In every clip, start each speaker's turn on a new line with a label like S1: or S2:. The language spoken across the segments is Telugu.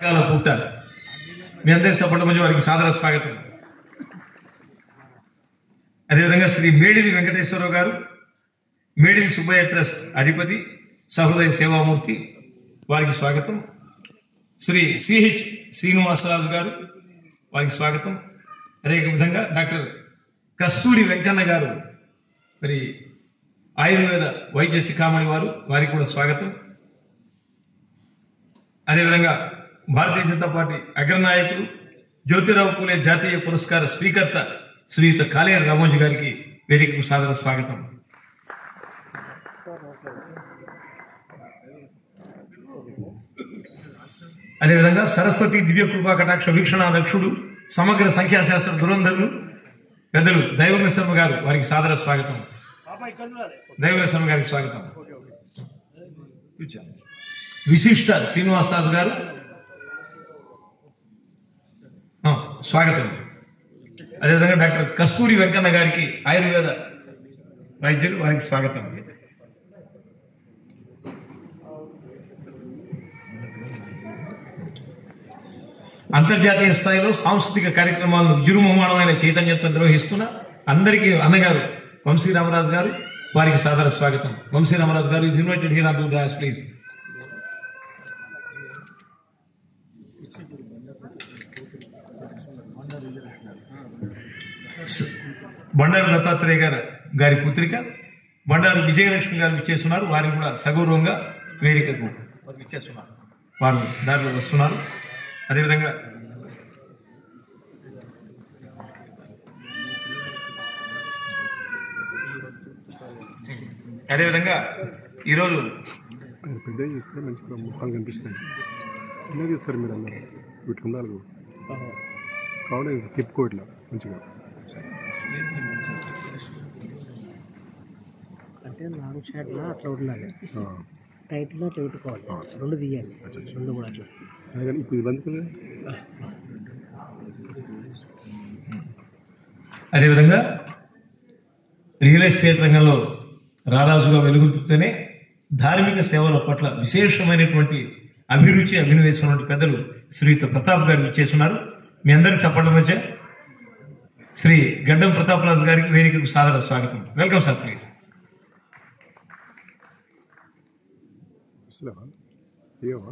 S1: పుస్తకాల పూట మీ అందరి చప్పట్ల మధ్య వారికి సాదర స్వాగతం అదేవిధంగా శ్రీ మేడిది వెంకటేశ్వరరావు గారు మేడిది సుబ్బయ్య ట్రస్ట్ అధిపతి సహృదయ సేవామూర్తి వారికి స్వాగతం శ్రీ సిహెచ్ శ్రీనివాసరాజు గారు వారికి స్వాగతం అదే విధంగా డాక్టర్ కస్తూరి వెంకన్న గారు మరి ఆయుర్వేద వైద్య శిఖామణి వారు వారికి కూడా స్వాగతం అదేవిధంగా భారతీయ జనతా పార్టీ అగ్రనాయకులు జ్యోతిరావు పూలే జాతీయ పురస్కార స్వీకర్త శ్రీయుత కాళేరు రామోజీ గారికి వేదికకు సాదర స్వాగతం అదేవిధంగా సరస్వతి దివ్య కృపా కటాక్ష వీక్షణాధ్యక్షుడు సమగ్ర సంఖ్యాశాస్త్ర దురంధరులు పెద్దలు దైవజ్ఞ శర్మ గారు వారికి సాదర స్వాగతం దైవజ్ఞ శర్మ గారికి స్వాగతం విశిష్ట శ్రీనివాసరాజు గారు ఆ, స్వాగతం అదేవిధంగా డాక్టర్ కస్తూరి వెంకన్న గారికి ఆయుర్వేద వైద్యులు వారికి స్వాగతం అంతర్జాతీయ స్థాయిలో సాంస్కృతిక కార్యక్రమాలను విజృంభమానమైన చైతన్యంతో నిర్వహిస్తున్న అందరికీ అన్నగారు వంశీ రామరాజు గారు వారికి సాదర స్వాగతం వంశీ రామరాజు గారు is invited here to dais please Bandaru Dattatreya గారు గారి పుత్రిక బండారు విజయలక్ష్మి గారు ఇచ్చేస్తున్నారు వారిని కూడా సగౌరవంగా వేదికకు వారు ఇచ్చేస్తున్నారు వారు దారిలో వస్తున్నారు అదేవిధంగా అదేవిధంగా ఈరోజు
S2: పెద్ద చేస్తే మంచిగా ముఖాలు కనిపిస్తాయి ఇలా చేస్తారు మీరు అందరూ వీటికి ఉండాలి కూడా. కావాలి తిప్పుకో ఇట్లా మంచిగా
S3: అంటే నాలుగు షాట్లు అట్లా ఉండాలి
S2: ఆ.
S3: టైట్లో అట్లా పెట్టుకోవాలి రెండు తీయాలి రెండు కూడా అట్లా
S2: అదే కానీ ఇప్పుడు ఇది బంద్ కదా
S1: అదేవిధంగా రియల్ ఎస్టేట్ రంగంలో రారాజుగా వెలుగుతుంటేనే ధార్మిక సేవల పట్ల విశేషమైనటువంటి అభిరుచి అభినవేసినటువంటి పెద్దలు శ్రీయుత ప్రతాప్ గారు ఇచ్చేస్తున్నారు మీ అందరి చప్పట్ల మధ్య శ్రీ గడ్డం ప్రతాప్ రాజు గారికి వేదికకు సాదర స్వాగతం వెల్కమ్ సార్ ప్లీజ్
S2: వస్తున్నావా అయ్యోవా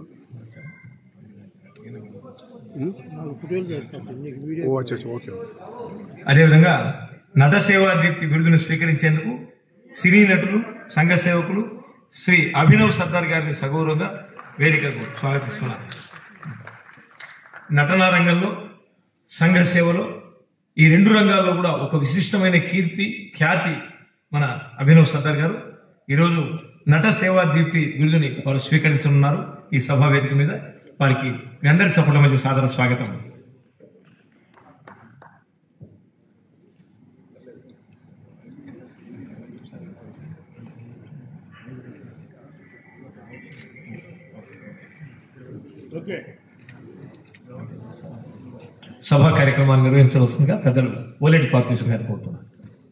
S3: నాలుగు ఫోటోలు చేస్తాను నీకు వీడియో
S2: ఓ అచ్చా అచ్చా ఓకే
S1: అదేవిధంగా నట సేవా దీప్తి బిరుదును స్వీకరించేందుకు సినీ నటులు సంఘ సేవకులు శ్రీ అభినవ్ సర్దార్ గారిని సగౌరవంగా వేదికకు స్వాగతిస్తున్నారు నటనా రంగంలో సంఘ సేవలో ఈ రెండు రంగాల్లో కూడా ఒక విశిష్టమైన కీర్తి ఖ్యాతి మన అభినవ్ సర్దార్ గారు ఈరోజు నట సేవా దీప్తి బిరుదుని వారు స్వీకరించనున్నారు ఈ సభా వేదిక మీద వారికి మీ అందరి చప్పట్ల మధ్య సాదర స్వాగతం సభా కార్యక్రమాన్ని నిర్వహించవలసిందిగా పెద్దలు ఓలేటి పార్టీస్ గారు కోరుతున్నారు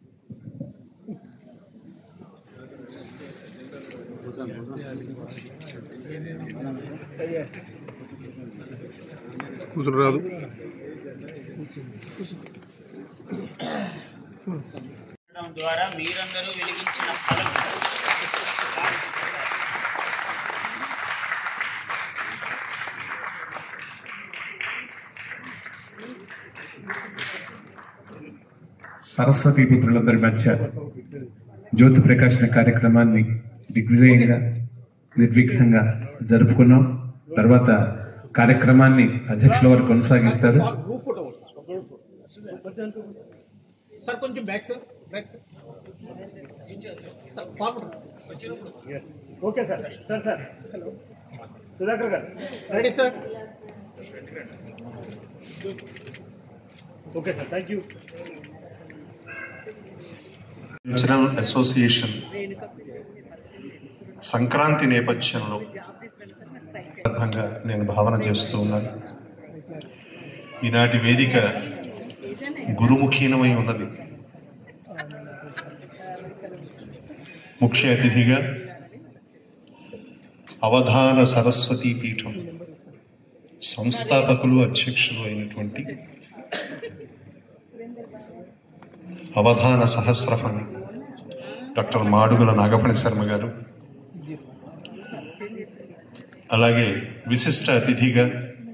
S2: కూర్చుని రాదు
S4: ఉండడం ద్వారా మీరందరూ వెలిగించిన ఫలం
S5: సరస్వతి పుత్రులందరి మధ్య జ్యోతి ప్రకాశన కార్యక్రమాన్ని దిగ్విజయంగా నిర్విఘ్నంగా జరుపుకున్నాం తర్వాత కార్యక్రమాన్ని అధ్యక్షుల వారు కొనసాగిస్తారు
S6: సార్ కొంచెం back sir back sir okay sir sir sir hello Sudhakar గారు ready sir okay sir thank you
S7: cultural association Sankranti నేపథ్యంలో సందర్భంగా నేను భావన చేస్తూ ఉన్నాను ఈనాటి వేదిక గురుముఖీనమై ఉన్నది ముఖ్య అతిథిగా అవధాన సరస్వతీ పీఠం సంస్థాపకులు అధ్యక్షులు అయినటువంటి అవధాన సహస్రఫణి డాక్టర్ మాడుగుల నాగపణి శర్మ గారు అలాగే విశిష్ట అతిథిగా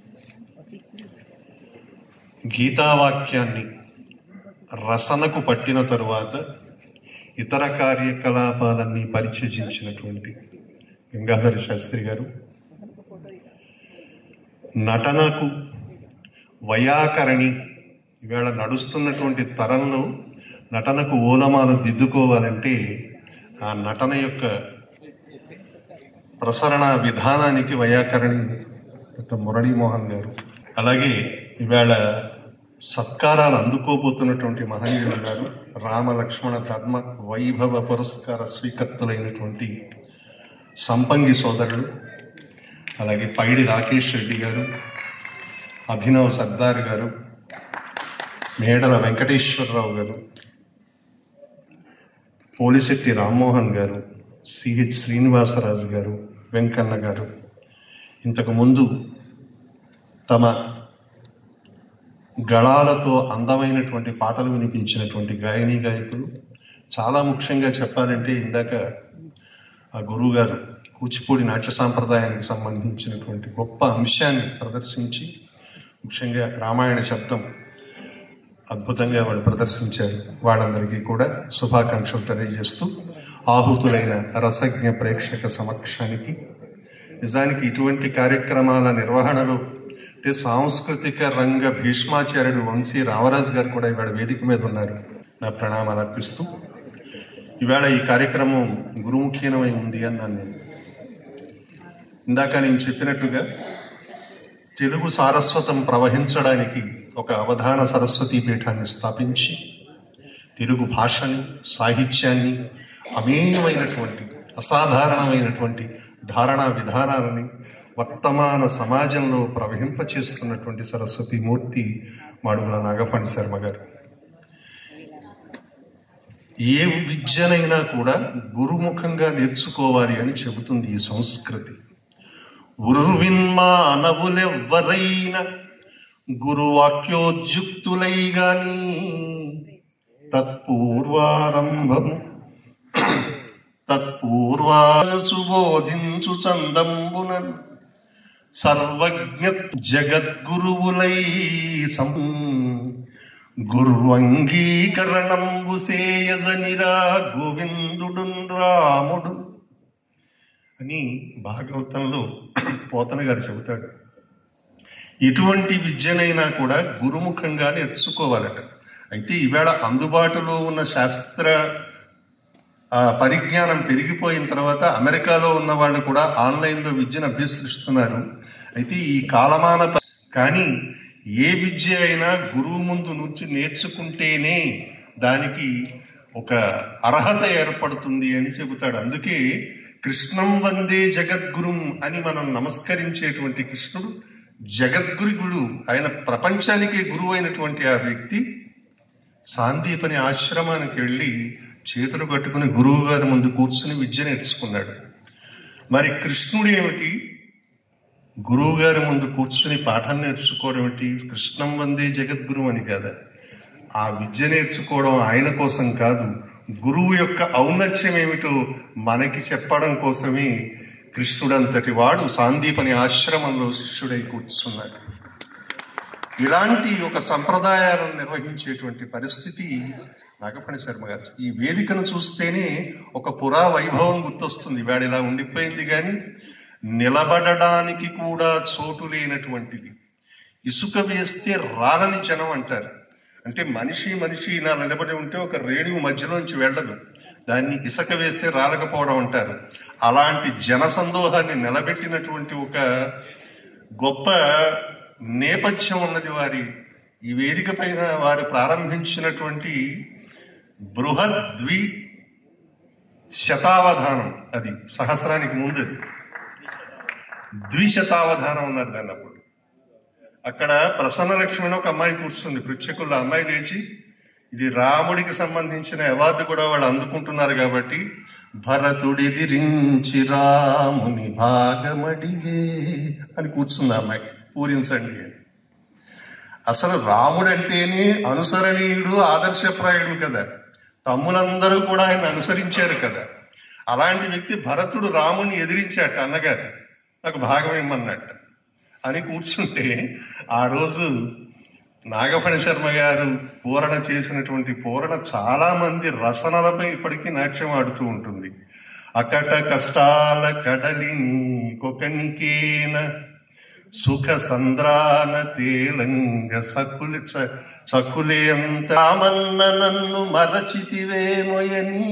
S7: గీతావాక్యాన్ని రసనకు పట్టిన తరువాత ఇతర కార్యకలాపాలన్నీ పరిచయించినటువంటి గంగాధర శాస్త్రి గారు నటనకు వైయాకరణి ఇవాళ నడుస్తున్నటువంటి తరంలో నటనకు ఓలమాలు దిద్దుకోవాలంటే ఆ నటన యొక్క ప్రసరణ విధానానికి వైయాకరణి డాక్టర్ మురళీమోహన్ గారు అలాగే ఇవాళ సత్కారాలు అందుకోబోతున్నటువంటి మహనీయులు గారు రామ లక్ష్మణ ధర్మ వైభవ పురస్కార స్వీకర్తలైనటువంటి సంపంగి సోదరులు అలాగే పైడి రాకేష్ రెడ్డి గారు అభినవ్ సర్దార్ గారు మేడల వెంకటేశ్వరరావు గారు పోలిశెట్టి రామ్మోహన్ గారు సిహెచ్ శ్రీనివాసరాజు గారు వెంకన్న గారు ఇంతకు ముందు తమ గళాలతో అందమైనటువంటి పాటలు వినిపించినటువంటి గాయని గాయకులు చాలా ముఖ్యంగా చెప్పాలంటే ఇందాక ఆ గురువు గారు కూచిపూడి నాట్య సాంప్రదాయానికి సంబంధించినటువంటి గొప్ప అంశాన్ని ప్రదర్శించి ముఖ్యంగా రామాయణ శబ్దం అద్భుతంగా వాళ్ళు ప్రదర్శించారు వాళ్ళందరికీ కూడా శుభాకాంక్షలు తెలియజేస్తూ ఆహుతులైన రసజ్ఞ ప్రేక్షక సమక్షానికి నిజానికి ఇటువంటి కార్యక్రమాల నిర్వహణలో అంటే సాంస్కృతిక రంగ భీష్మాచార్యుడు వంశీ రామరాజు గారు కూడా ఇవాళ వేదిక మీద ఉన్నారు నా ప్రణామాలు అర్పిస్తూ ఇవాళ ఈ కార్యక్రమం గురుముఖీనమై ఉంది అన్నాను నేను ఇందాక నేను చెప్పినట్టుగా తెలుగు సారస్వతం ప్రవహించడానికి ఒక అవధాన సరస్వతీ పీఠాన్ని స్థాపించి తెలుగు భాషని సాహిత్యాన్ని అమేయమైనటువంటి అసాధారణమైనటువంటి ధారణా విధానాలని వర్తమాన సమాజంలో ప్రవహింపచేస్తున్నటువంటి సరస్వతి మూర్తి మాడుగుల నాగపాణి శర్మ గారు ఏ విద్యనైనా కూడా గురుముఖంగా నేర్చుకోవాలి అని చెబుతుంది ఈ సంస్కృతి ఉర్విన్మానవులెవ్వరైన గురువాక్యోజ్యుక్తులై గాని తత్పూర్వారంభం తత్పూర్వాచు బోధించు చందంబునన్ సర్వజ్ఞ జగద్గురువులై సం గుర్వంగీకరణంబు సేయజనిరా గోవిందుడున్ రాముడు అని భాగవతంలో పోతన గారు చెబుతాడు ఎటువంటి విద్యనైనా కూడా గురుముఖంగా నేర్చుకోవాలట అయితే ఈవేళ అందుబాటులో ఉన్న శాస్త్ర ఆ, పరిజ్ఞానం పెరిగిపోయిన తర్వాత అమెరికాలో ఉన్న వాళ్ళు కూడా ఆన్లైన్లో విద్యను అభ్యసిస్తున్నారు అయితే ఈ కాలమాన ప- కానీ ఏ విద్య అయినా గురువు ముందు నుంచి నేర్చుకుంటేనే దానికి ఒక అర్హత ఏర్పడుతుంది అని చెబుతాడు అందుకే కృష్ణం వందే జగద్గురుం అని మనం నమస్కరించేటువంటి కృష్ణుడు జగద్గురి గురు ఆయన ప్రపంచానికే గురువు అయినటువంటి ఆ వ్యక్తి సాందీపని ఆశ్రమానికి వెళ్ళి చేతులు కట్టుకుని గురువు గారి ముందు కూర్చుని విద్య నేర్చుకున్నాడు మరి కృష్ణుడు ఏమిటి గురువు గారి ముందు కూర్చుని పాఠం నేర్చుకోవడం ఏమిటి కృష్ణం వందే జగద్గురు అని కాదా ఆ విద్య నేర్చుకోవడం ఆయన కోసం కాదు గురువు యొక్క ఔన్నత్యం ఏమిటో మనకి చెప్పడం కోసమే కృష్ణుడంతటి వాడు సాందీపని ఆశ్రమంలో శిష్యుడై కూర్చున్నాడు ఇలాంటి ఒక సంప్రదాయాలను నిర్వహించేటువంటి పరిస్థితి నాగపణి శర్మ గారు ఈ వేదికను చూస్తేనే ఒక పురా వైభవం గుర్తొస్తుంది ఇవాళ ఇలా ఉండిపోయింది కానీ నిలబడడానికి కూడా చోటు లేనటువంటిది ఇసుక వేస్తే రాలని జనం అంటారు అంటే మనిషి మనిషి ఇలా నిలబడి ఉంటే ఒక రేణువు మధ్యలోంచి వెళ్ళదు దాన్ని ఇసుక వేస్తే రాలకపోవడం అంటారు అలాంటి జన సందోహాన్ని నిలబెట్టినటువంటి ఒక గొప్ప నేపథ్యం ఉన్నది వారి ఈ వేదిక పైన వారు ప్రారంభించినటువంటి బృహద్వి శతావధానం అది సహస్రానికి ముందు అది ద్విశతావధానం ఉన్నారు దాన్ని అప్పుడు అక్కడ ప్రసన్న లక్ష్మి అని ఒక అమ్మాయి కూర్చుంది పృచ్ఛకుల్లో అమ్మాయి లేచి ఇది రాముడికి సంబంధించిన అవార్డు కూడా వాళ్ళు అందుకుంటున్నారు కాబట్టి భరతుడిదిరించి రాముని భాగమడిగే అని కూర్చుంది ఆ అమ్మాయి పూరించండి అని అసలు రాముడు అంటేనే అనుసరణీయుడు ఆదర్శప్రాయుడు కదా తమ్ములందరూ కూడా ఆయన అనుసరించారు కదా అలాంటి వ్యక్తి భరతుడు రాముని ఎదిరించాట అన్నగారు నాకు భాగం ఇమ్మన్నట్ట అని కూర్చుంటే ఆ రోజు నాగఫణి శర్మ గారు పూరణ చేసినటువంటి పూరణ చాలా మంది రసనలపై ఇప్పటికీ నాట్యం ఆడుతూ ఉంటుంది అకట కష్టాల కడలిని కొకనికేన సుఖ సంద్రాన తేలంగ సకులి స- సకులే అంత రామన్న నన్ను మరచితివేమోయని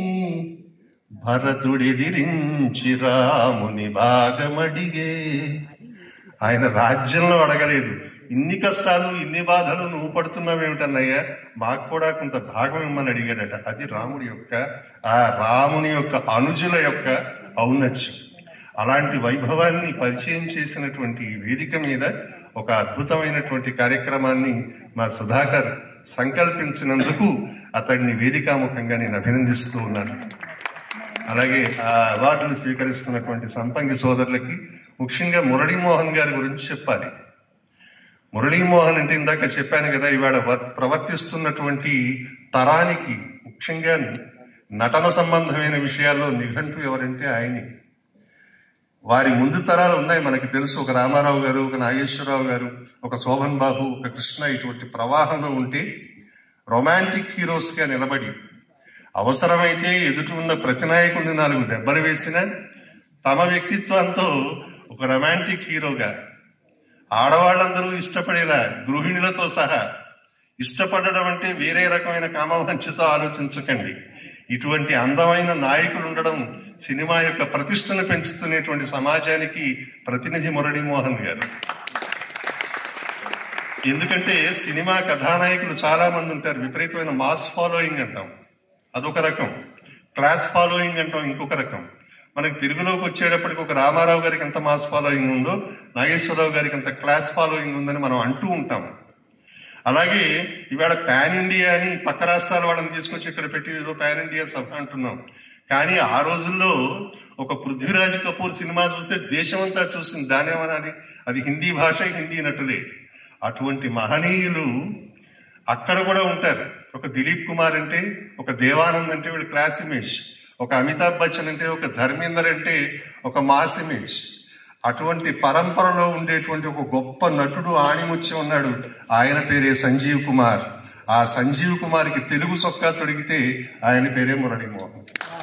S7: భరతుడెదిరించి రాముని భాగమడిగే ఆయన రాజ్యంలో అడగలేదు ఇన్ని కష్టాలు ఇన్ని బాధలు నువ్వు పడుతున్నావేమిటన్నయ్యా మాకు కూడా కొంత భాగం ఇమ్మని అడిగాడట అది రాముడి యొక్క ఆ రాముని యొక్క అనుజుల యొక్క ఔన్నత్యం అలాంటి వైభవాన్ని పరిచయం చేసినటువంటి ఈ వేదిక మీద ఒక అద్భుతమైనటువంటి కార్యక్రమాన్ని మా సుధాకర్ సంకల్పించినందుకు అతడిని వేదికాముఖంగా నేను అభినందిస్తూ ఉన్నాను అలాగే ఆ అవార్డును స్వీకరిస్తున్నటువంటి సంపంగి సోదరులకి ముఖ్యంగా మురళీమోహన్ గారి గురించి చెప్పాలి మురళీమోహన్ అంటే ఇందాక చెప్పాను కదా ఇవాళ వ- ప్రవర్తిస్తున్నటువంటి తరానికి ముఖ్యంగా నటన సంబంధమైన విషయాల్లో నిఘంటు ఎవరంటే ఆయనే వారి ముందు తరాలు ఉన్నాయి మనకి తెలుసు ఒక రామారావు గారు ఒక నాగేశ్వరరావు గారు ఒక శోభన్ బాబు ఒక కృష్ణ ఇటువంటి ప్రవాహంలో ఉంటే రొమాంటిక్ హీరోస్ గా నిలబడి అవసరమైతే ఎదుటి ఉన్న ప్రతి నాయకుడిని నాలుగు దెబ్బలు వేసిన తమ వ్యక్తిత్వంతో ఒక రొమాంటిక్ హీరోగా ఆడవాళ్ళందరూ ఇష్టపడేలా గృహిణులతో సహా ఇష్టపడడం అంటే వేరే రకమైన కామవంచతో ఆలోచించకండి ఇటువంటి అందమైన నాయకుడు ఉండడం సినిమా యొక్క ప్రతిష్టను పెంచుతున్నటువంటి సమాజానికి ప్రతినిధి మురళీమోహన్ గారు ఎందుకంటే సినిమా కథానాయకులు చాలా మంది ఉంటారు విపరీతమైన మాస్ ఫాలోయింగ్ అంటాం అదొక రకం క్లాస్ ఫాలోయింగ్ అంటాం ఇంకొక రకం మనకి తెలుగులోకి వచ్చేటప్పటికి ఒక రామారావు గారికి ఎంత మాస్ ఫాలోయింగ్ ఉందో నాగేశ్వరరావు గారికి అంత క్లాస్ ఫాలోయింగ్ ఉందని మనం అంటూ ఉంటాం అలాగే ఇవాళ పాన్ ఇండియా అని పక్క రాష్ట్రాల వాళ్ళని తీసుకొచ్చి ఇక్కడ పెట్టి ఏదో పాన్ ఇండియా సభ అంటున్నాం కానీ ఆ రోజుల్లో ఒక పృథ్వీరాజ్ కపూర్ సినిమా చూస్తే దేశమంతా చూసింది దానేమనాలి అది హిందీ భాష హిందీ నటులే అటువంటి మహనీయులు అక్కడ కూడా ఉంటారు ఒక దిలీప్ కుమార్ అంటే ఒక దేవానంద్ అంటే వీళ్ళు క్లాస్ ఇమేజ్ ఒక అమితాబ్ బచ్చన్ అంటే ఒక ధర్మేందర్ అంటే ఒక మాస్ ఇమేజ్ అటువంటి పరంపరలో ఉండేటువంటి ఒక గొప్ప నటుడు ఆణిముత్యం ఉన్నాడు ఆయన పేరే సంజీవ్ కుమార్ ఆ సంజీవ్ కుమార్కి తెలుగు సొక్కా తొడిగితే ఆయన పేరే మురళీమోహన్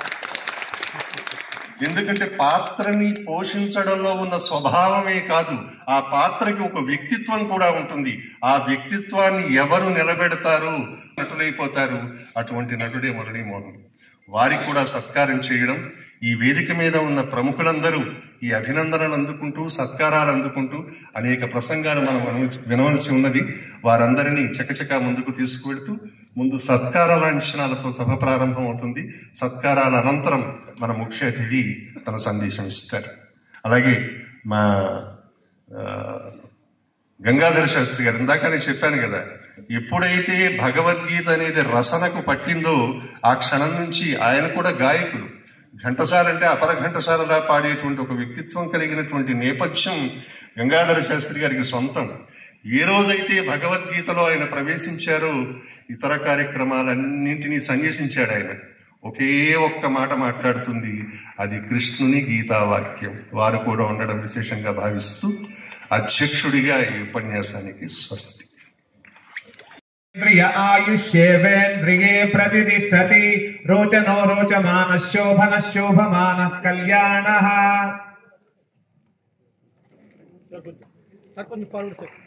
S7: ఎందుకంటే పాత్రని పోషించడంలో ఉన్న స్వభావమే కాదు ఆ పాత్రకి ఒక వ్యక్తిత్వం కూడా ఉంటుంది ఆ వ్యక్తిత్వాన్ని ఎవరు నిలబెడతారు నటులైపోతారు అటువంటి నటుడే మురళీమోహన్ వారికి కూడా సత్కారం చేయడం ఈ వేదిక మీద ఉన్న ప్రముఖులందరూ ఈ అభినందనలు అందుకుంటూ సత్కారాలు అందుకుంటూ అనేక ప్రసంగాలు మనం వినవలసి- వినవలసి ఉన్నది వారందరినీ చకచకా ముందుకు తీసుకువెళ్తూ ముందు సత్కార లాంఛనాలతో సభ ప్రారంభం అవుతుంది సత్కారాల అనంతరం మన ముఖ్య అతిథి తన సందేశం ఇస్తారు అలాగే మా ఆ, గంగాధర శాస్త్రి గారు ఇందాక నేను చెప్పాను కదా ఎప్పుడైతే భగవద్గీత అనేది రసనకు పట్టిందో ఆ క్షణం నుంచి ఆయన కూడా గాయకులు ఘంటసాల అంటే అపర ఘంటసాలలా పాడేటువంటి ఒక వ్యక్తిత్వం కలిగినటువంటి నేపథ్యం గంగాధర శాస్త్రి గారికి సొంతం ఏ రోజైతే భగవద్గీతలో ఆయన ప్రవేశించారో ఇతర కార్యక్రమాలన్నింటినీ సన్యసించాడు ఆయన ఒకే ఒక్క మాట మాట్లాడుతుంది అది కృష్ణుని గీతావాక్యం వారు కూడా ఉండడం విశేషంగా భావిస్తూ అధ్యక్షుడిగా ఈ ఉపన్యాసానికి స్వస్తి
S8: ఇంద్రియ ఆయుష్యేవేంద్రియే ప్రతిష్టతి రోచనో రోచమాన శోభన శోభమాన కళ్యాణ
S6: సార్ కొంచెం forward sir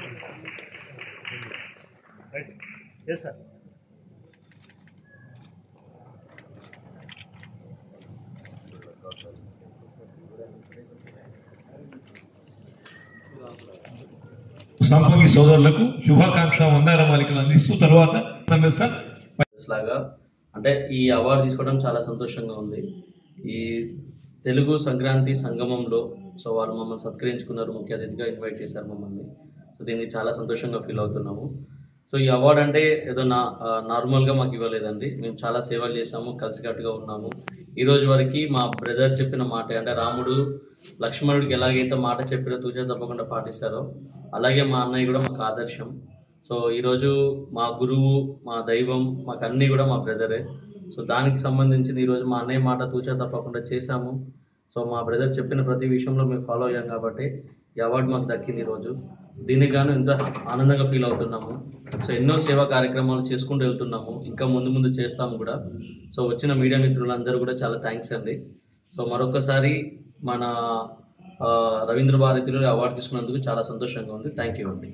S6: right yes sir
S1: Sampangi సోదరులకు శుభాకాంక్ష వందార మాలికలు అందిస్తూ తర్వాత సార్
S9: లాగా అంటే ఈ అవార్డు తీసుకోవడం చాలా సంతోషంగా ఉంది ఈ తెలుగు సంక్రాంతి సంగమంలో సో వాళ్ళు మమ్మల్ని సత్కరించుకున్నారు ముఖ్య అతిథిగా ఇన్వైట్ చేశారు మమ్మల్ని సో దీనికి చాలా సంతోషంగా ఫీల్ అవుతున్నాము సో ఈ అవార్డు అంటే ఏదో నా ఆ, నార్మల్గా మాకు ఇవ్వలేదండి మేము చాలా సేవలు చేసాము కలిసికట్టుగా ఉన్నాము ఈ రోజు వరకు మా బ్రదర్ చెప్పిన మాట అంటే రాముడు లక్ష్మణుడికి ఎలాగైతే మాట చెప్పిన తూచా తప్పకుండా పాటిస్తారో అలాగే మా అన్నయ్య కూడా మాకు ఆదర్శం సో ఈరోజు మా గురువు మా దైవం మాకు అన్నీ కూడా మా బ్రదరే సో దానికి సంబంధించింది ఈరోజు మా అన్నయ్య మాట తూచా తప్పకుండా చేశాము సో మా బ్రదర్ చెప్పిన ప్రతి విషయంలో మేము ఫాలో అయ్యాం కాబట్టి ఈ అవార్డు మాకు దక్కింది ఈరోజు దీనికి గాను ఎంత ఆనందంగా ఫీల్ అవుతున్నాము సో ఎన్నో సేవా కార్యక్రమాలు చేసుకుంటూ వెళ్తున్నాము ఇంకా ముందు ముందు చేస్తాము కూడా సో వచ్చిన మీడియా మిత్రులందరూ కూడా చాలా థ్యాంక్స్ అండి సో మరొకసారి మన ఆ, రవీంద్ర భారతిలో అవార్డు తీసుకున్నందుకు చాలా సంతోషంగా ఉంది థ్యాంక్ యూ అండి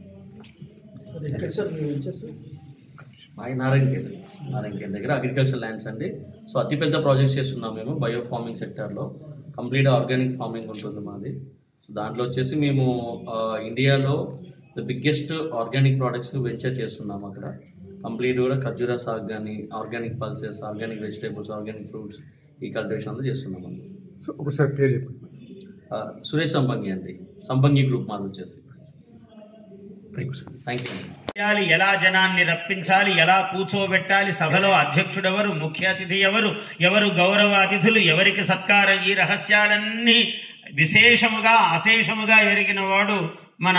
S9: మా నారాయణఖేడ్ నారాయణఖేడ్ దగ్గర అగ్రికల్చర్ ల్యాండ్స్ అండి సో అతిపెద్ద ప్రాజెక్ట్స్ చేస్తున్నాం మేము బయో ఫార్మింగ్ సెక్టార్లో కంప్లీట్ ఆర్గానిక్ ఫార్మింగ్ ఉంటుంది మాది సో దాంట్లో వచ్చేసి మేము ఆ, ఇండియాలో the biggest organic products venture చేస్తున్నాం అక్కడ కంప్లీట్ కూడా ఖర్జూరా సాగ్ కానీ organic pulses organic vegetables organic fruits ఈ కల్టివేషన్ అంతా చేస్తున్నాం అండి
S2: సో ఒకసారి పేరు చెప్పండి
S9: ఆ, సురేష్ సంపంగి అండి సంపంగి గ్రూప్ మాది వచ్చేసి
S2: thank you sir
S9: thank you అండి
S4: చేయాలి ఎలా జనాన్ని రప్పించాలి ఎలా కూర్చోబెట్టాలి సభలో అధ్యక్షుడెవరు ముఖ్య అతిథి ఎవరు ఎవరు గౌరవ అతిథులు ఎవరికి సత్కారం ఈ రహస్యాలన్నీ విశేషముగా అశేషముగా ఎరిగిన వాడు మన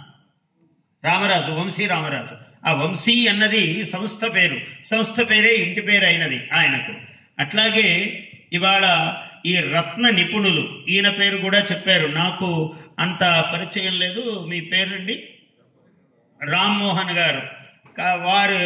S4: రామరాజు వంశీ రామరాజు ఆ వంశీ అన్నది సంస్థ పేరు సంస్థ పేరే ఇంటి పేరు అయినది ఆయనకు అట్లాగే ఇవాళ ఈ రత్న నిపుణులు ఈయన పేరు కూడా చెప్పారు నాకు అంత పరిచయం లేదు మీ పేరండి రామ్మోహన్ గారు కా- వారు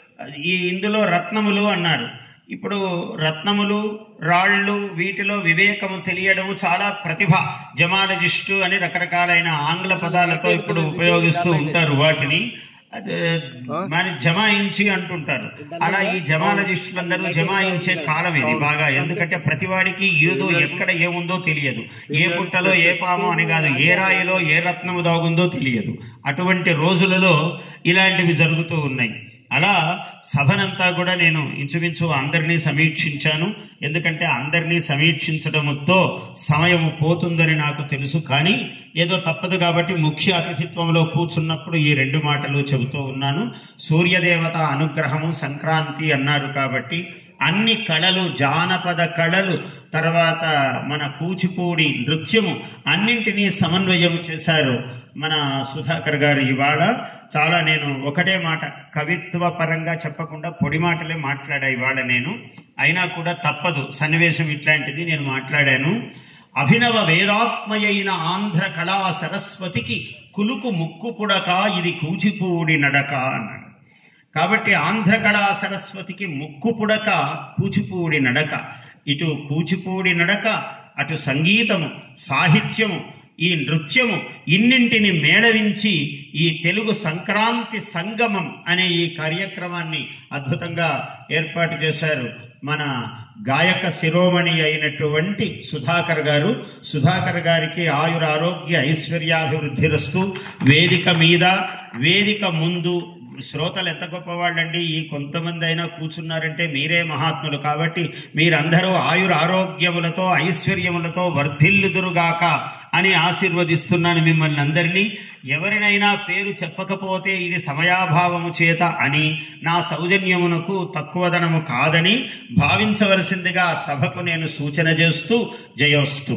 S4: ఈ ఇందులో రత్నములు అన్నారు ఇప్పుడు రత్నములు రాళ్ళు వీటిలో వివేకము తెలియడము చాలా ప్రతిభ జమాలజిస్టు అని రకరకాలైన ఆంగ్ల పదాలతో ఇప్పుడు ఉపయోగిస్తూ ఉంటారు వాటిని అదే మన జమాయించి అంటుంటారు అలా ఈ జమాలజిస్టులందరూ జమాయించే కాలం ఇది బాగా ఎందుకంటే ప్రతివాడికి ఏదో ఎక్కడ ఏముందో తెలియదు ఏ పుట్టలో ఏ పాము అని కాదు ఏ రాయిలో ఏ రత్నము దాగుందో తెలియదు అటువంటి రోజులలో ఇలాంటివి జరుగుతూ ఉన్నాయి అలా సభనంతా కూడా నేను ఇంచుమించు అందరినీ సమీక్షించాను ఎందుకంటే అందరినీ సమీక్షించడంతో సమయం పోతుందని నాకు తెలుసు కానీ ఏదో తప్పదు కాబట్టి ముఖ్య అతిథిత్వంలో కూర్చున్నప్పుడు ఈ రెండు మాటలు చెబుతూ ఉన్నాను సూర్యదేవత అనుగ్రహము సంక్రాంతి అన్నారు కాబట్టి అన్ని కళలు జానపద కళలు తర్వాత మన కూచిపూడి నృత్యము అన్నింటినీ సమన్వయం చేశారు మన సుధాకర్ గారు ఇవాళ చాలా నేను ఒకటే మాట కవిత్వ పరంగా చెప్పకుండా పొడి మాటలే మాట్లాడా ఇవాళ నేను అయినా కూడా తప్పదు సన్నివేశం ఇట్లాంటిది నేను మాట్లాడాను అభినవ వేదాత్మయైన ఆంధ్ర కళా సరస్వతికి కులుకు ముక్కు పుడక ఇది కూచిపూడి నడక అన్నాడు కాబట్టి ఆంధ్ర కళా సరస్వతికి ముక్కు పుడక కూచిపూడి నడక ఇటు కూచిపూడి నడక అటు సంగీతము సాహిత్యము ఈ నృత్యము ఇన్నింటిని మేళవించి ఈ తెలుగు సంక్రాంతి సంగమం అనే ఈ కార్యక్రమాన్ని అద్భుతంగా ఏర్పాటు చేశారు మన గాయక శిరోమణి అయినటువంటి సుధాకర్ గారు సుధాకర్ గారికి ఆయుర ఆరోగ్య ఐశ్వర్యాభివృద్ధిరస్తూ వేదిక మీద వేదిక ముందు శ్రోతలు ఎంత గొప్పవాళ్ళండి ఈ కొంతమంది అయినా కూర్చున్నారంటే మీరే మహాత్ములు కాబట్టి మీరందరూ ఆయుర ఆరోగ్యములతో ఐశ్వర్యములతో వర్ధిల్లుదురుగాక అని ఆశీర్వదిస్తున్నాను మిమ్మల్ని అందరినీ ఎవరినైనా పేరు చెప్పకపోతే ఇది సమయాభావము చేత అని నా సౌజన్యమునకు తక్కువదనము కాదని భావించవలసిందిగా సభకు నేను సూచన చేస్తూ జయోస్తు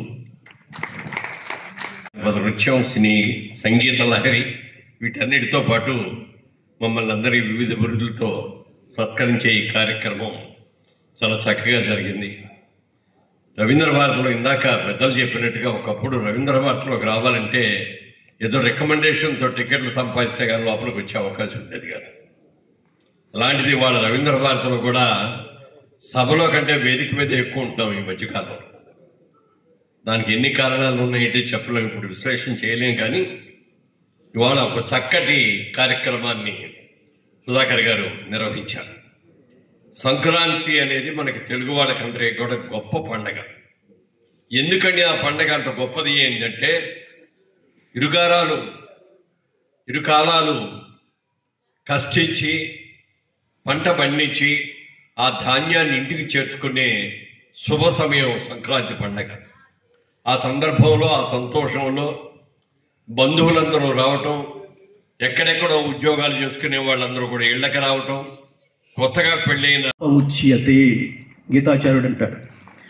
S10: నృత్యం సినీ సంగీత లహరి వీటన్నిటితో పాటు మమ్మల్ని అందరి వివిధ బిరుదులతో సత్కరించే ఈ కార్యక్రమం చాలా చక్కగా జరిగింది రవీంద్ర భారతిలో ఇందాక పెద్దలు చెప్పినట్టుగా ఒకప్పుడు రవీంద్ర భారతిలోకి రావాలంటే ఏదో రికమెండేషన్తో టికెట్లు సంపాదిస్తే కానీ లోపలికి వచ్చే అవకాశం ఉండేది కాదు అలాంటిది వాళ్ళ రవీంద్ర భారతిలో కూడా సభలో కంటే వేదిక మీద ఎక్కువ ఉంటాం ఈ మధ్యకాలంలో దానికి ఎన్ని కారణాలు ఉన్నాయంటే చెప్పలేం ఇప్పుడు విశ్లేషణ చేయలేం కానీ ఇవాళ ఒక చక్కటి కార్యక్రమాన్ని సుధాకర్ గారు నిర్వహించారు సంక్రాంతి అనేది మనకి తెలుగు వాళ్ళకందరికీ కూడా గొప్ప పండగ ఎందుకండి ఆ పండగ అంత గొప్పది ఏంటంటే ఇరుగారాలు ఇరుకాలాలు కష్టించి పంట పండించి ఆ ధాన్యాన్ని ఇంటికి చేర్చుకునే శుభ సమయం సంక్రాంతి పండగ ఆ సందర్భంలో ఆ సంతోషంలో బంధువులందరూ రావటం ఎక్కడెక్కడో ఉద్యోగాలు చేసుకునే వాళ్ళందరూ కూడా ఇళ్ళకి రావటం కొత్తగా పెళ్ళైన
S11: ఉచ్యతే గీతాచార్యుడు అంటాడు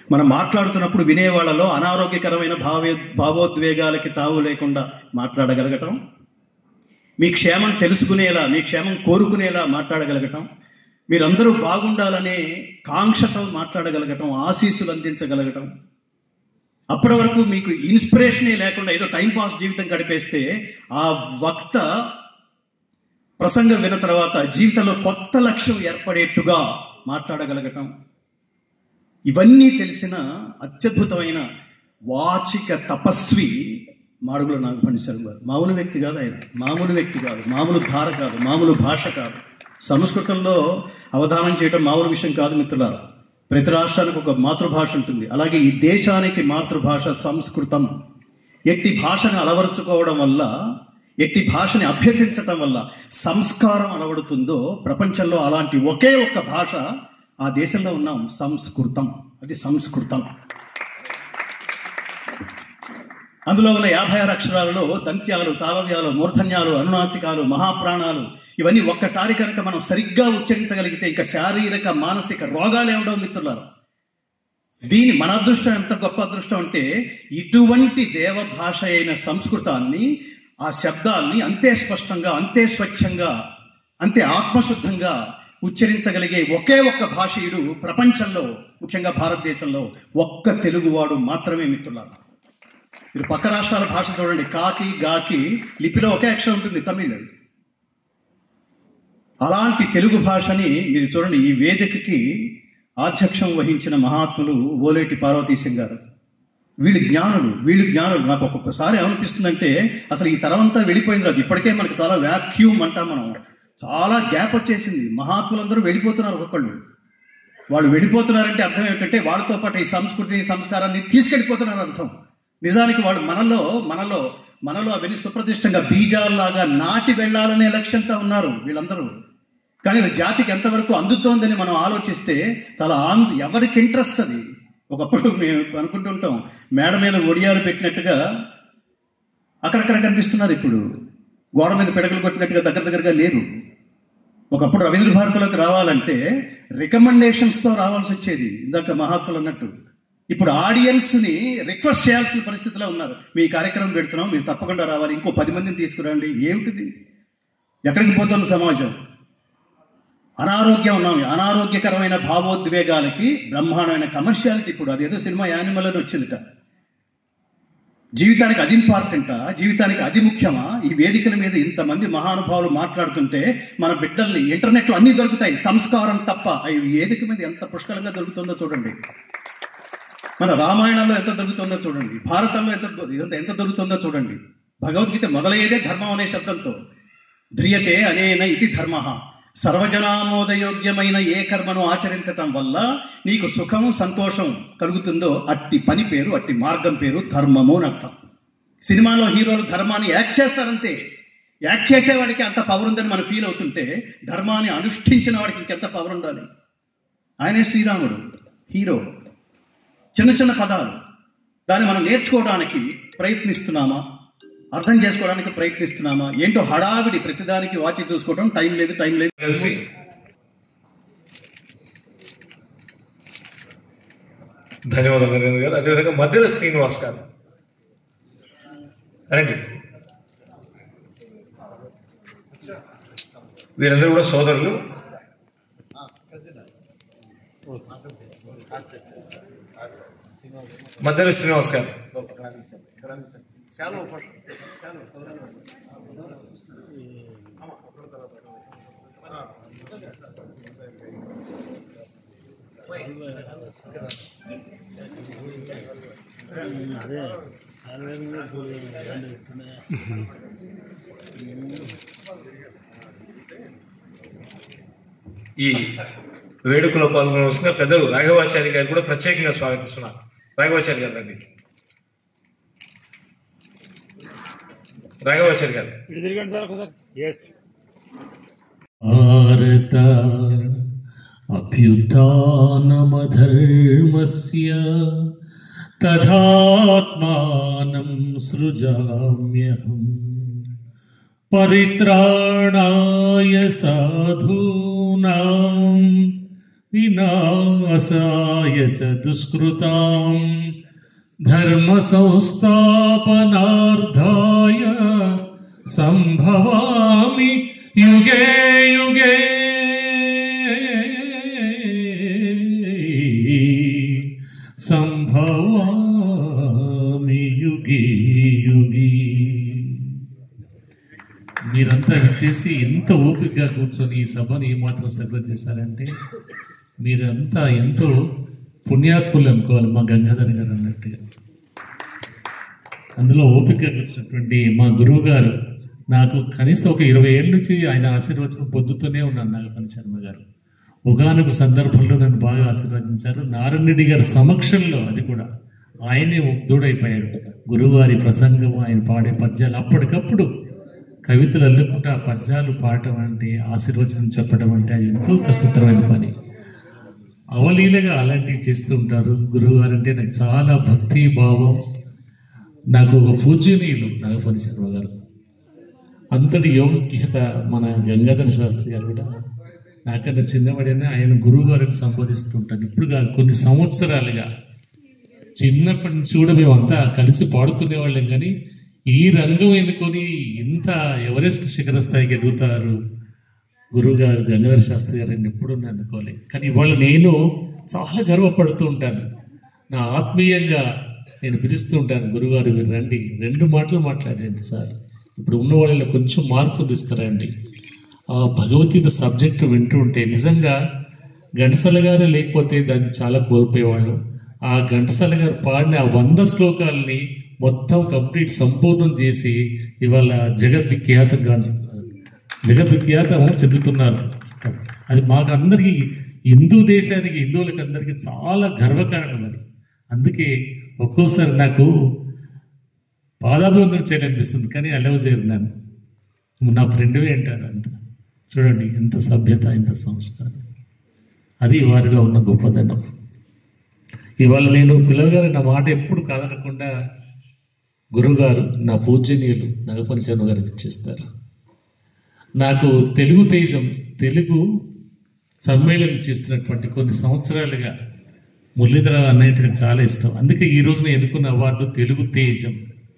S11: మనం మాట్లాడుతున్నప్పుడు వినేవాళ్ళలో అనారోగ్యకరమైన భావే భావోద్వేగాలకి తావు లేకుండా మాట్లాడగలగటం మీ క్షేమం తెలుసుకునేలా మీ క్షేమం కోరుకునేలా మాట్లాడగలగటం మీరందరూ బాగుండాలనే కాంక్షతో మాట్లాడగలగటం ఆశీస్సులు అందించగలగటం అప్పటి వరకు మీకు ఇన్స్పిరేషనే లేకుండా ఏదో టైంపాస్ జీవితం గడిపేస్తే ఆ వక్త ప్రసంగం విన్న తర్వాత జీవితంలో కొత్త లక్ష్యం ఏర్పడేట్టుగా మాట్లాడగలగటం ఇవన్నీ తెలిసిన అత్యద్భుతమైన వాచిక తపస్వి మాడుగుల నాగపండి శర్మ గారు మామూలు వ్యక్తి కాదు ఆయన మామూలు వ్యక్తి కాదు మామూలు ధార కాదు మామూలు భాష కాదు సంస్కృతంలో అవధానం చేయడం మామూలు విషయం కాదు మిత్రులారా ప్రతి రాష్ట్రానికి ఒక మాతృభాష ఉంటుంది అలాగే ఈ దేశానికి మాతృభాష సంస్కృతం ఎట్టి భాషను అలవరుచుకోవడం వల్ల ఎట్టి భాషని అభ్యసించటం వల్ల సంస్కారం అలవడుతుందో ప్రపంచంలో అలాంటి ఒకే ఒక్క భాష ఆ దేశంలో ఉన్నాం సంస్కృతం అది సంస్కృతం అందులో ఉన్న యాభై ఆరు అక్షరాలలో దంత్యాలు తాళవ్యాలు మూర్ధన్యాలు అనునాసికాలు మహాప్రాణాలు ఇవన్నీ ఒక్కసారి కనుక మనం సరిగ్గా ఉచ్చరించగలిగితే ఇంకా శారీరక మానసిక రోగాలు ఏమిటో మిత్రులారు దీని మన అదృష్టం ఎంత గొప్ప అదృష్టం అంటే ఇటువంటి దేవ భాష అయిన సంస్కృతాన్ని ఆ శబ్దాల్ని అంతే స్పష్టంగా అంతే స్వచ్ఛంగా అంతే ఆత్మశుద్ధంగా ఉచ్చరించగలిగే ఒకే ఒక్క భాషీయుడు ప్రపంచంలో ముఖ్యంగా భారతదేశంలో ఒక్క తెలుగువాడు మాత్రమే మిత్రులారు మీరు పక్క రాష్ట్రాల భాష చూడండి కాకి గాకి లిపిలో ఒకే అక్షరం ఉంటుంది తమిళ్ అలాంటి తెలుగు భాషని మీరు చూడండి ఈ వేదికకి ఆధ్యక్షం వహించిన మహాత్ములు ఓలేటి పార్వతీశం గారు వీళ్ళు జ్ఞానులు వీళ్ళు జ్ఞానులు నాకు ఒక్కొక్కసారి ఏమనిపిస్తుందంటే అసలు ఈ తరం అంతా వెళ్ళిపోయింది అది ఇప్పటికే మనకి చాలా వ్యాక్యూమ్ అంటాం మనం చాలా గ్యాప్ వచ్చేసింది మహాత్ములందరూ వెళ్ళిపోతున్నారు ఒక్కొక్కళ్ళు వాళ్ళు వెళ్ళిపోతున్నారంటే అర్థం ఏమిటంటే వాళ్ళతో పాటు ఈ సంస్కృతి సంస్కారాన్ని తీసుకెళ్ళిపోతున్నారు అర్థం నిజానికి వాళ్ళు మనలో మనలో మనలో అవన్నీ సుప్రతిష్టంగా బీజాల్లాగా నాటి వెళ్ళాలనే లక్ష్యంతో ఉన్నారు వీళ్ళందరూ కానీ అది జాతికి ఎంతవరకు అందుతోందని మనం ఆలోచిస్తే చాలా ఆంద్ ఎవరికి ఇంట్రెస్ట్ అది ఒకప్పుడు మేము అనుకుంటుంటాం మేడ మీద ఒడియాలు పెట్టినట్టుగా అక్కడక్కడ కనిపిస్తున్నారు ఇప్పుడు గోడ మీద పిడకలు కొట్టినట్టుగా దగ్గర దగ్గరగా లేరు ఒకప్పుడు రవీంద్ర భారతిలోకి రావాలంటే రికమెండేషన్స్తో రావాల్సి వచ్చేది ఇందాక మహాత్ములు అన్నట్టు ఇప్పుడు ఆడియన్స్ని రిక్వెస్ట్ చేయాల్సిన పరిస్థితిలో ఉన్నారు మీ కార్యక్రమం పెడుతున్నాం మీరు తప్పకుండా రావాలి ఇంకో పది మందిని తీసుకురండి ఏమిటిది ఎక్కడికి పోతుంది సమాజం అనారోగ్యం ఉన్నాం అనారోగ్యకరమైన భావోద్వేగాలకి బ్రహ్మాండమైన కమర్షియాలిటీ ఇప్పుడు అదేదో సినిమా యానిమల్ అని వచ్చిందిట జీవితానికి అది ఇంపార్టెంటా జీవితానికి అది ముఖ్యమా ఈ వేదికల మీద ఇంతమంది మహానుభావులు మాట్లాడుతుంటే మన బిడ్డల్ని ఇంటర్నెట్లో అన్నీ దొరుకుతాయి సంస్కారం తప్ప ఈ వేదిక మీద ఎంత పుష్కలంగా దొరుకుతుందో చూడండి మన రామాయణంలో ఎంత దొరుకుతుందో చూడండి భారతంలో ఎంత ఎంత ఎంత దొరుకుతుందో చూడండి భగవద్గీత మొదలయ్యేదే ధర్మం అనే శబ్దంతో ధ్రియతే అనేన ఇది ధర్మ సర్వజనామోదయోగ్యమైన ఏ కర్మను ఆచరించటం వల్ల నీకు సుఖము సంతోషం కలుగుతుందో అట్టి పని పేరు అట్టి మార్గం పేరు ధర్మము అని అర్థం సినిమాలో హీరోలు ధర్మాన్ని యాక్ట్ చేస్తారంతే యాక్ట్ చేసేవాడికి అంత పవర్ ఉందని మనం ఫీల్ అవుతుంటే ధర్మాన్ని అనుష్ఠించిన వాడికి ఇంకెంత పవర్ ఉండాలి ఆయనే శ్రీరాముడు హీరో చిన్న చిన్న పదాలు దాన్ని మనం నేర్చుకోవడానికి ప్రయత్నిస్తున్నామా అర్థం చేసుకోవడానికి ప్రయత్నిస్తున్నామా ఏంటో హడావిడి ప్రతిదానికి వాచి చూసుకోవడం టైం లేదు టైం లేదు
S1: కలిసి ధన్యవాదాలు నరేంద్ర గారు అదేవిధంగా మధ్యలో శ్రీనివాస్ గారు రండి వీరందరూ కూడా సోదరులు మధ్యలో శ్రీనివాస్ గారు
S3: అదే చాలా వేగంగా రెండు ఇస్తున్నాయి.
S1: ఈ వేడుకలో పాల్గొనవలసిన పెద్దలు రాఘవాచారి గారు కూడా ప్రత్యేకంగా స్వాగతిస్తున్నారు రాఘవాచారి గారు రండి రాఘవాచారి గారు
S6: ఇటు తిరగండి సార్ ఒకసారి ఎస్
S12: भारत अभ्युत्थानमधर्मस्य तदात्मानं सृजाम्यहम् परित्राणाय साधूनां వినాశాయ చ దుష్కృతాం ధర్మ సంస్థాపనార్థాయ సంభవామి యుగే యుగే సంభవామి యుగే యుగే మీరంతా విచ్చేసి ఎంత ఓపికగా కూర్చొని ఈ సభని ఏమాత్రం సక్సెస్ చేశారంటే మీరంతా ఎంతో పుణ్యాత్ములు అనుకోవాలి మా గంగాధర్ గారు అన్నట్టుగా అందులో ఓపికగా కూర్చున్నటువంటి మా గురువు గారు నాకు కనీసం ఒక ఇరవై ఏళ్ళ నుంచి ఆయన ఆశీర్వచనం పొందుతూనే ఉన్నాను నాగపల్లి శర్మ గారు ఒకనొక సందర్భంలో నన్ను బాగా ఆశీర్వదించారు నారాయణ రెడ్డి గారి సమక్షంలో అది కూడా ఆయనే ముగ్ధుడైపోయాడు గురువుగారి ప్రసంగం ఆయన పాడే పద్యాలు అప్పటికప్పుడు కవితలు అల్లుకుంటూ ఆ పద్యాలు పాడటం అంటే ఆశీర్వచనం చెప్పడం అంటే అది ఎంతో కష్టతరమైన పని అవలీలగా అలాంటివి చేస్తూ ఉంటారు గురువుగారు అంటే నాకు చాలా భక్తి భావం నాకు ఒక పూజనీయులు నాగపల్లి శర్మ గారు అంతటి యోగ్యత మన గంగాధర శాస్త్రి గారు కూడా నాకన్నా చిన్నవాడైనా ఆయన గురువు గారిని సంబోధిస్తుంటాను ఇప్పుడు కాదు కొన్ని సంవత్సరాలుగా చిన్నప్పటి నుంచి కూడా మేమంతా కలిసి పాడుకునేవాళ్ళం కానీ ఈ రంగం ఎన్నుకొని ఇంత ఎవరెస్ట్ శిఖర స్థాయికి ఎదుగుతారు గురువుగారు గంగాధర శాస్త్రి గారు అని ఎప్పుడు నేను అనుకోలేదు కానీ ఇవాళ నేను చాలా గర్వపడుతూ ఉంటాను నా ఆత్మీయంగా నేను పిలుస్తూ ఉంటాను గురుగారు మీరు రండి రెండు మాటలు మాట్లాడండి సార్ ఇప్పుడు ఉన్న వాళ్ళలో కొంచెం మార్పు తీసుకురండి ఆ భగవద్గీత సబ్జెక్ట్ వింటూ ఉంటే నిజంగా ఘంటసాల గారు లేకపోతే దాన్ని చాలా కోల్పోయేవాళ్ళు ఆ ఘంటసాల గారు పాడిన ఆ వంద శ్లోకాలని మొత్తం కంప్లీట్ సంపూర్ణం చేసి ఇవాళ జగద్విఖ్యాతం గాంచుతున్నారు జగద్విఖ్యాతం చెందుతున్నారు అది మాకు అందరికీ హిందూ దేశానికి హిందువులకి అందరికీ చాలా గర్వకారణం అది అందుకే ఒక్కోసారి నాకు పాదాభివందనం చేయాలనిపిస్తుంది కానీ అలవ్ చేయరు నన్ను నా ఫ్రెండ్వే అంటారు అంత చూడండి ఎంత సభ్యత ఎంత సంస్కారం అది వారిలో ఉన్న గొప్పదనం ఇవాళ నేను పిల్లలుగారు నా మాట ఎప్పుడు కాదనకుండా గురుగారు నా పూజనీయులు నాగపని శర్మ గారికి ఇచ్చేస్తారు నాకు తెలుగు తేజం తెలుగు సమ్మేళనం చేస్తున్నటువంటి కొన్ని సంవత్సరాలుగా మురళీధర అన్నయ్య చాలా ఇష్టం అందుకే ఈ రోజు నేను ఎన్నుకున్న అవార్డు తెలుగు తేజం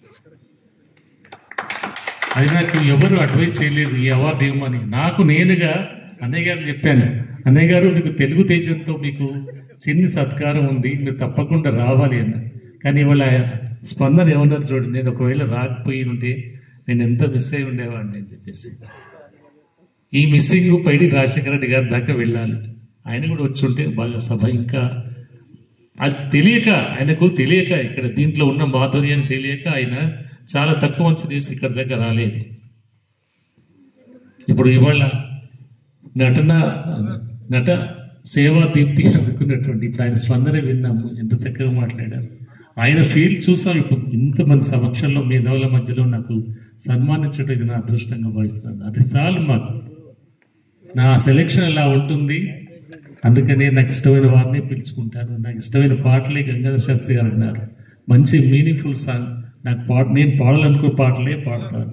S12: అది నాకు ఎవరు అడ్వైస్ చేయలేదు ఈ అవార్డు ఇవ్వమని నాకు నేనుగా అన్నయ్య గారు చెప్పాను అన్నయ్య గారు మీకు తెలుగు తేజంతో మీకు చిన్న సత్కారం ఉంది మీరు తప్పకుండా రావాలి అన్న కానీ ఇవాళ స్పందన ఏమన్నారు చూడండి నేను ఒకవేళ రాకపోయి ఉంటే నేను ఎంత మిస్ అయి ఉండేవాడిని అని చెప్పేసి ఈ మిస్సింగ్ పైడి రాజశేఖర రెడ్డి గారి దాకా వెళ్ళాలి ఆయన కూడా వచ్చి ఉంటే బాగా సభ ఇంకా అది తెలియక ఆయనకు తెలియక ఇక్కడ దీంట్లో ఉన్న మాధుర్యాన్ని తెలియక ఆయన చాలా తక్కువ అంచు తీసి ఇక్కడ దాకా రాలేదు ఇప్పుడు ఇవాళ నటన నట సేవా దీప్తి అనుకున్నటువంటి ఇప్పుడు ఆయన స్పందన విన్నాము ఎంత చక్కగా మాట్లాడారు ఆయన ఫీల్ చూసాం ఇప్పుడు ఇంతమంది సమక్షంలో మేధావుల మధ్యలో నాకు సన్మానించడం ఇది నా అదృష్టంగా భావిస్తున్నాను అది చాలు మాకు నా సెలెక్షన్ ఎలా ఉంటుంది అందుకనే నాకు ఇష్టమైన వారిని పిలుచుకుంటాను నాకు ఇష్టమైన పాటలే గంగాధర శాస్త్రి గారు అన్నారు మంచి మీనింగ్ఫుల్ సాంగ్ నాకు పాట నేను పాడాలనుకునే పాటలే పాడతాను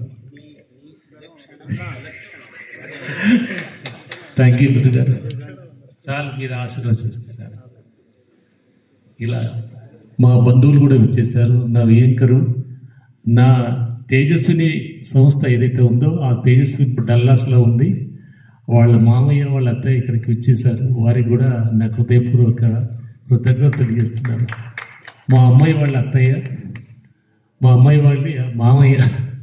S12: థ్యాంక్ యూ గురుగారు చాలు మీరు ఆశీర్వదిస్తారు ఇలా మా బంధువులు కూడా వచ్చేసారు నా వియంకరు నా తేజస్విని సంస్థ ఏదైతే ఉందో ఆ తేజస్వి ఇప్పుడు డల్లాస్లో ఉంది వాళ్ళ మామయ్య వాళ్ళ అత్తయ్య ఇక్కడికి వచ్చేసారు వారికి కూడా నా హృదయపూర్వక కృతజ్ఞత తెలియజేస్తున్నారు మా అమ్మాయి వాళ్ళ అత్తయ్య మా అమ్మాయి వాళ్ళ మామయ్య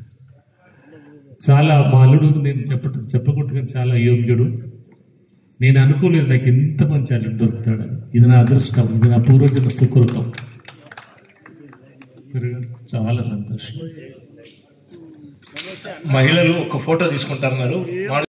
S12: చాలా మా అల్లుడు నేను చెప్పట చెప్పకూడదు కానీ చాలా యోగ్యుడు నేను అనుకోలేదు నాకు ఇంత మంచి అల్లుడు దొరుకుతాడని ఇది నా అదృష్టం ఇది నా పూర్వజన సుకృతం గురుగారు, చాలా సంతోషం
S1: మహిళలు ఒక ఫోటో తీసుకుంటారన్నారు